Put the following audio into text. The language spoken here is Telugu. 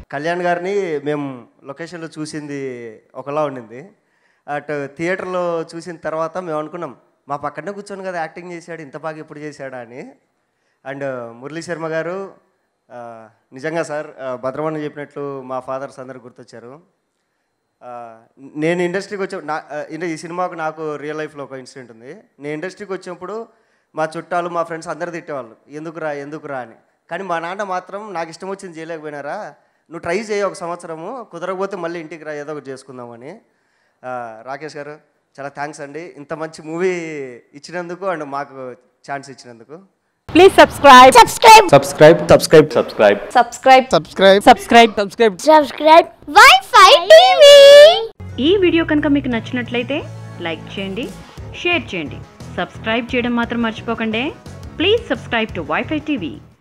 కళ్యాణ్ గారిని మేము లొకేషన్లో చూసింది ఒకలా ఉండింది అటు థియేటర్లో చూసిన తర్వాత మేము అనుకున్నాం మా పక్కనే కూర్చొని కదా యాక్టింగ్ చేశాడు ఇంత బాగా ఎప్పుడు చేశాడా అని అండ్ మురళీ శర్మ గారు ఆ, నిజంగా సార్ ఆ, భద్రమణ చెప్పినట్లు మా ఫాదర్స్ అందరు గుర్తొచ్చారు ఆ, నేను ఇండస్ట్రీకి వచ్చే నా ఆ, ఇండ- ఈ సినిమాకు నాకు రియల్ లైఫ్లో ఒక ఇన్సిడెంట్ ఉంది నేను ఇండస్ట్రీకి వచ్చినప్పుడు మా చుట్టాలు మా ఫ్రెండ్స్ అందరు తిట్టేవాళ్ళు ఎందుకురా ఎందుకురా అని కానీ మా నాన్న మాత్రం నాకు ఇష్టం వచ్చింది చేయలేకపోయినారా నువ్వు ట్రై చేయి ఒక సంవత్సరము కుదరకపోతే మళ్ళీ ఇంటికి రా ఏదో ఒకటి చేసుకుందామని ఆ, రాకేష్ గారు చాలా థ్యాంక్స్ అండి ఇంత మంచి మూవీ ఇచ్చినందుకు అండ్ మాకు ఛాన్స్ ఇచ్చినందుకు Please subscribe. subscribe subscribe subscribe subscribe Subscribe. subscribe Subscribe. Subscribe. subscribe wi-fi tv ఈ వీడియో కనుక మీకు నచ్చినట్లయితే లైక్ చేయండి షేర్ చేయండి సబ్స్క్రైబ్ చేయడం మాత్రం మర్చిపోకండి please subscribe to WiFi TV